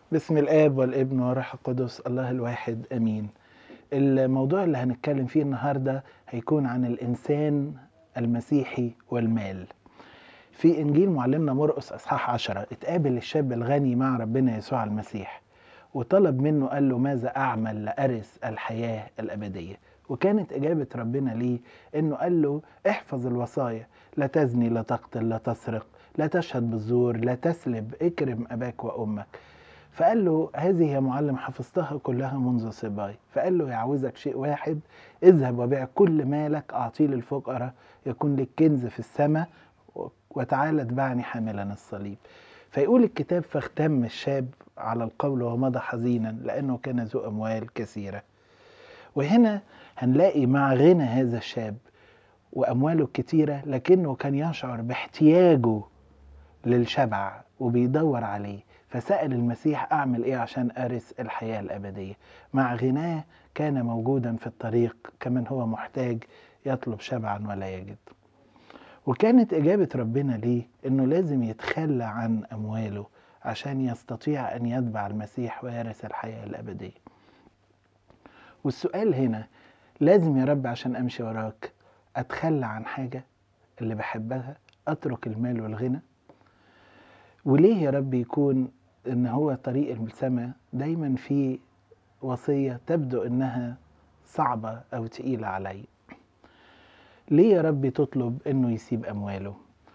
بسم الآب والابن والروح القدس الله الواحد أمين الموضوع اللي هنتكلم فيه النهاردة هيكون عن الإنسان المسيحي والمال في إنجيل معلمنا مرقس أصحاح عشرة اتقابل الشاب الغني مع ربنا يسوع المسيح وطلب منه قال له ماذا أعمل لأرث الحياة الأبدية وكانت إجابة ربنا ليه إنه قال له احفظ الوصايا لا تزني لا تقتل لا تسرق لا تشهد بالزور لا تسلب اكرم أباك وأمك فقال له هذه يا معلم حفظتها كلها منذ صباي فقال له يعوزك شيء واحد اذهب وبيع كل مالك أعطيه للفقراء يكون لك كنز في السماء وتعالى اتبعني حاملا الصليب فيقول الكتاب فاختم الشاب على القول ومضى حزينا لأنه كان ذو أموال كثيرة وهنا هنلاقي مع غنى هذا الشاب وأمواله الكتيرة لكنه كان يشعر باحتياجه للشبع وبيدور عليه فسأل المسيح أعمل إيه عشان أرث الحياة الأبدية مع غناه كان موجودا في الطريق كمن هو محتاج يطلب شبعا ولا يجد وكانت إجابة ربنا ليه إنه لازم يتخلى عن أمواله عشان يستطيع أن يتبع المسيح ويرث الحياة الأبدية والسؤال هنا لازم يا رب عشان أمشي وراك أتخلى عن حاجة اللي بحبها أترك المال والغنى وليه يا رب يكون ان هو طريق السماء دايما في وصية تبدو انها صعبة او تقيلة علي ليه يا رب تطلب انه يسيب امواله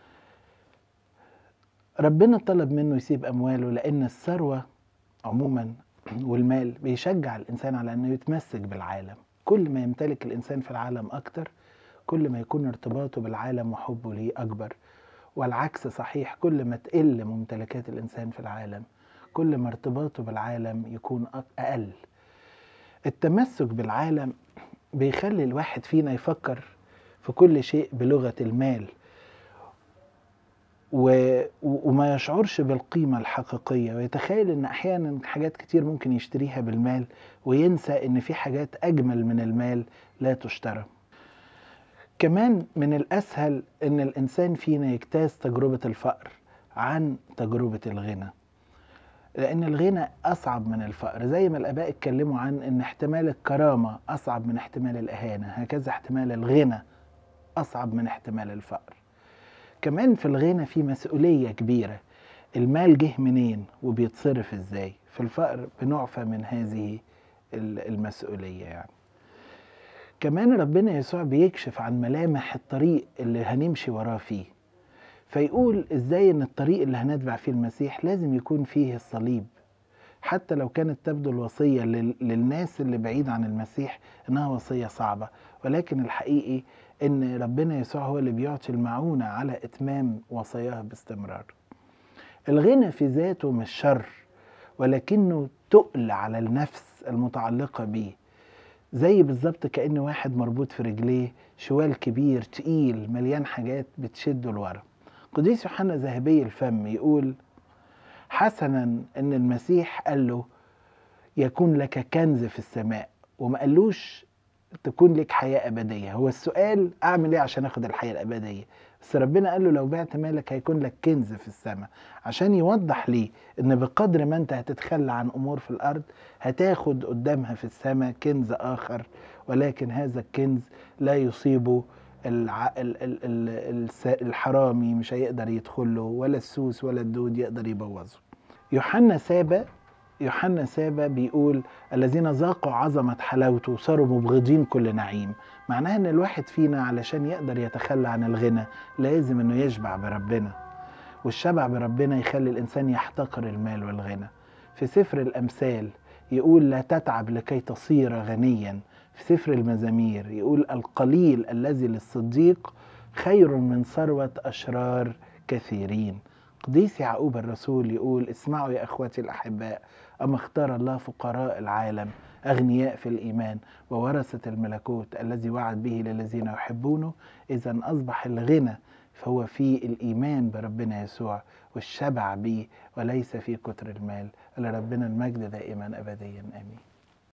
ربنا طلب منه يسيب امواله لان الثروة عموما والمال بيشجع الانسان على انه يتمسك بالعالم كل ما يمتلك الانسان في العالم اكتر كل ما يكون ارتباطه بالعالم وحبه ليه اكبر والعكس صحيح كل ما تقل ممتلكات الانسان في العالم كل ما ارتباطه بالعالم يكون اقل التمسك بالعالم بيخلي الواحد فينا يفكر في كل شيء بلغه المال و... وما يشعرش بالقيمة الحقيقية ويتخيل ان احيانا حاجات كتير ممكن يشتريها بالمال وينسى ان في حاجات اجمل من المال لا تشترى كمان من الأسهل إن الإنسان فينا يجتاز تجربة الفقر عن تجربة الغنى لأن الغنى أصعب من الفقر زي ما الآباء اتكلموا عن إن احتمال الكرامة أصعب من احتمال الإهانة هكذا احتمال الغنى أصعب من احتمال الفقر كمان في الغنى في مسؤولية كبيرة المال جه منين وبيتصرف ازاي في الفقر بنعفى من هذه المسؤولية يعني كمان ربنا يسوع بيكشف عن ملامح الطريق اللي هنمشي وراه فيه فيقول ازاي ان الطريق اللي هنتبع فيه المسيح لازم يكون فيه الصليب حتى لو كانت تبدو الوصية للناس اللي بعيد عن المسيح انها وصية صعبة ولكن الحقيقي ان ربنا يسوع هو اللي بيعطي المعونة على اتمام وصاياه باستمرار الغنى في ذاته مش شر ولكنه تقل على النفس المتعلقة بيه زي بالظبط كأن واحد مربوط في رجليه شوال كبير تقيل مليان حاجات بتشده لورا قديس يوحنا ذهبي الفم يقول حسنا ان المسيح قال له يكون لك كنز في السماء وما قالوش تكون لك حياة أبدية هو السؤال أعمل إيه عشان أخد الحياة الأبدية بس ربنا قال له لو بعت مالك هيكون لك كنز في السماء عشان يوضح ليه ان بقدر ما انت هتتخلى عن امور في الارض هتاخد قدامها في السماء كنز اخر ولكن هذا الكنز لا يصيبه الع... ال... ال... ال... الحرامي مش هيقدر يدخله ولا السوس ولا الدود يقدر يبوظه يوحنا سابا يوحنا سابا بيقول الذين ذاقوا عظمة حلاوته صاروا مبغضين كل نعيم معناها ان الواحد فينا علشان يقدر يتخلى عن الغنى لازم انه يشبع بربنا والشبع بربنا يخلي الانسان يحتقر المال والغنى في سفر الامثال يقول لا تتعب لكي تصير غنيا في سفر المزامير يقول القليل الذي للصديق خير من ثروة أشرار كثيرين قديس يعقوب الرسول يقول اسمعوا يا اخوتي الاحباء اما اختار الله فقراء العالم اغنياء في الايمان وورثه الملكوت الذي وعد به للذين يحبونه اذا اصبح الغنى فهو في الايمان بربنا يسوع والشبع به وليس في كتر المال لربنا المجد دائما ابديا امين